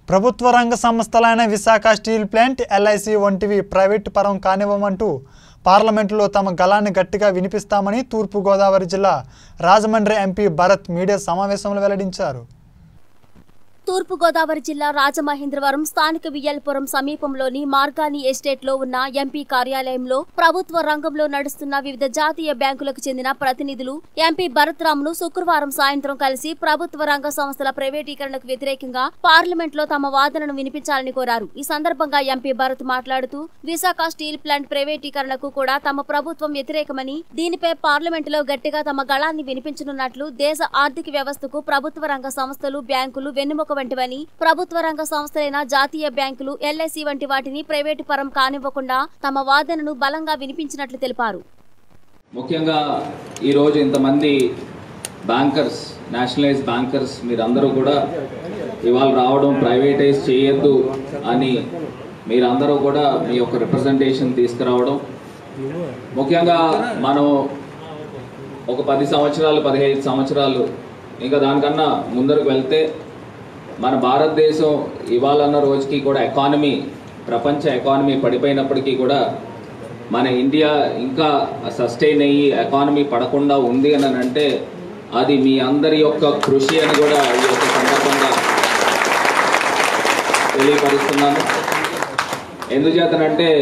ప్రభుత్వ రంగ సంస్థలైన విశాఖ స్టీల్ ప్లాంట్ ఎల్ఐసి వంటివి ప్రైవేటు పరం కానివ్వమంటూ పార్లమెంటులో తమ గళాన్ని గట్టిగా వినిపిస్తామని తూర్పుగోదావరి జిల్లా రాజమండ్రి ఎంపీ భరత్ మీడియా సమావేశంలో వెల్లడించారు తూర్పుగోదావరి జిల్లా రాజమహేంద్రవరం స్థానిక వియ్యల్పురం సమీపంలోని మార్గాని ఎస్టేట్లో ఉన్న ఎంపీ కార్యాలయంలో ప్రభుత్వ రంగంలో నడుస్తున్న వివిధ జాతీయ బ్యాంకులకు చెందిన ప్రతినిధులు ఎంపీ భరత్ రామ్ను శుక్రవారం సాయంత్రం కలిసి ప్రభుత్వ రంగ సంస్థల ప్రైవేటీకరణకు వ్యతిరేకంగా పార్లమెంట్ లో తమ వాదనను వినిపించాలని కోరారు ఈ సందర్భంగా ఎంపీ భరత్ మాట్లాడుతూ విశాఖ స్టీల్ ప్లాంట్ ప్రైవేటీకరణకు కూడా తమ ప్రభుత్వం వ్యతిరేకమని దీనిపై పార్లమెంటులో గట్టిగా తమ గళాన్ని వినిపించనున్నట్లు దేశ ఆర్థిక వ్యవస్థకు ప్రభుత్వ రంగ సంస్థలు బ్యాంకులు వెన్నెముక వంటివని ప్రభుత్వ రంగ సంస్థలైన జాతీయ బ్యాంకులు ఎల్ఐసి వంటి వాటిని ప్రైవేటు పరం కానివ్వకుండా తమ వాదనను బలంగా వినిపించినట్లు తెలిపారు ముఖ్యంగా ఈరోజు ఇంతమంది బ్యాంకర్స్ నేషనలైజ్ బ్యాంకర్స్ మీరందరూ కూడా ఇవాళ రావడం ప్రైవేటైజ్ చేయొద్దు అని మీరందరూ కూడా మీ యొక్క రిప్రజెంటేషన్ తీసుకురావడం ముఖ్యంగా మనం ఒక పది సంవత్సరాలు పదిహేను సంవత్సరాలు ఇంకా దానికన్నా ముందరకు వెళ్తే మన భారతదేశం ఇవాళన్న రోజుకి కూడా ఎకానమీ ప్రపంచ ఎకానమీ పడిపోయినప్పటికీ కూడా మన ఇండియా ఇంకా సస్టైన్ అయ్యి ఎకానమీ పడకుండా ఉంది అని అంటే అది మీ అందరి యొక్క కృషి అని కూడా ఈ యొక్క సందర్భంగా తెలియపరుస్తున్నాను ఎందుచేతనంటే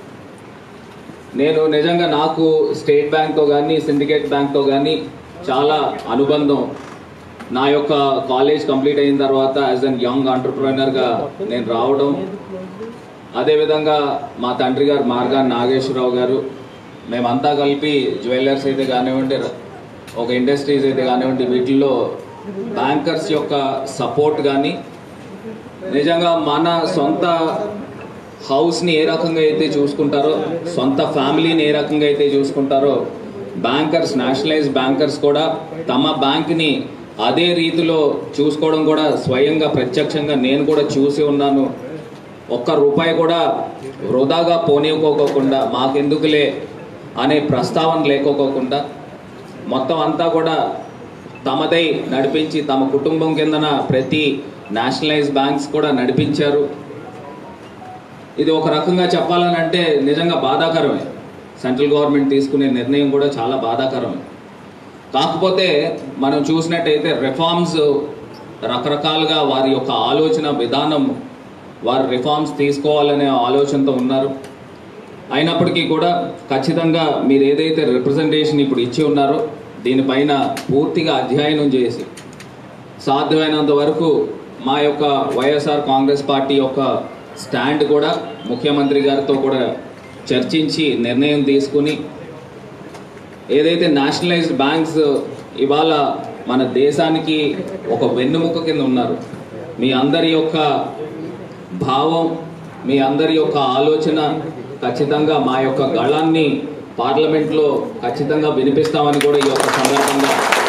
నేను నిజంగా నాకు స్టేట్ బ్యాంక్తో కానీ సిండికేట్ బ్యాంక్తో కానీ చాలా అనుబంధం నా యొక్క కాలేజ్ కంప్లీట్ అయిన తర్వాత యాజ్ అన్ యంగ్ ఆంటర్ప్రినర్గా నేను రావడం అదేవిధంగా మా తండ్రి గారు మార్గా నాగేశ్వరరావు గారు మేమంతా కలిపి జ్యువెలర్స్ అయితే కానివ్వండి ఒక ఇండస్ట్రీస్ అయితే కానివ్వండి వీటిల్లో బ్యాంకర్స్ యొక్క సపోర్ట్ కానీ నిజంగా మన సొంత హౌస్ని ఏ రకంగా అయితే చూసుకుంటారో సొంత ఫ్యామిలీని ఏ రకంగా అయితే చూసుకుంటారో బ్యాంకర్స్ నేషనలైజ్ బ్యాంకర్స్ కూడా తమ బ్యాంక్ని అదే రీతిలో చూసుకోవడం కూడా స్వయంగా ప్రత్యక్షంగా నేను కూడా చూసి ఉన్నాను ఒక్క రూపాయి కూడా వృధాగా పోనివ్వకోకుండా మాకెందుకులే అనే ప్రస్తావన లేకోకోకుండా మొత్తం అంతా కూడా తమదై నడిపించి తమ కుటుంబం కిందన ప్రతి నేషనలైజ్ బ్యాంక్స్ కూడా నడిపించారు ఇది ఒక రకంగా చెప్పాలని అంటే నిజంగా బాధాకరమే సెంట్రల్ గవర్నమెంట్ తీసుకునే నిర్ణయం కూడా చాలా బాధాకరమే కాకపోతే మనం చూసినట్టయితే రిఫార్మ్స్ రకరకాలుగా వారి యొక్క ఆలోచన విధానం వారు రిఫార్మ్స్ తీసుకోవాలనే ఆలోచనతో ఉన్నారు అయినప్పటికీ కూడా ఖచ్చితంగా మీరు ఏదైతే రిప్రజెంటేషన్ ఇప్పుడు ఇచ్చి ఉన్నారో దీనిపైన పూర్తిగా అధ్యయనం చేసి సాధ్యమైనంత వరకు మా యొక్క వైఎస్ఆర్ కాంగ్రెస్ పార్టీ యొక్క స్టాండ్ కూడా ముఖ్యమంత్రి గారితో కూడా చర్చించి నిర్ణయం తీసుకుని ఏదైతే నేషనలైజ్డ్ బ్యాంక్స్ ఇవాళ మన దేశానికి ఒక వెన్నుముక కింద ఉన్నారు మీ అందరి యొక్క భావం మీ అందరి యొక్క ఆలోచన ఖచ్చితంగా మా యొక్క గళాన్ని పార్లమెంట్లో ఖచ్చితంగా వినిపిస్తామని కూడా ఈ యొక్క సందర్భంగా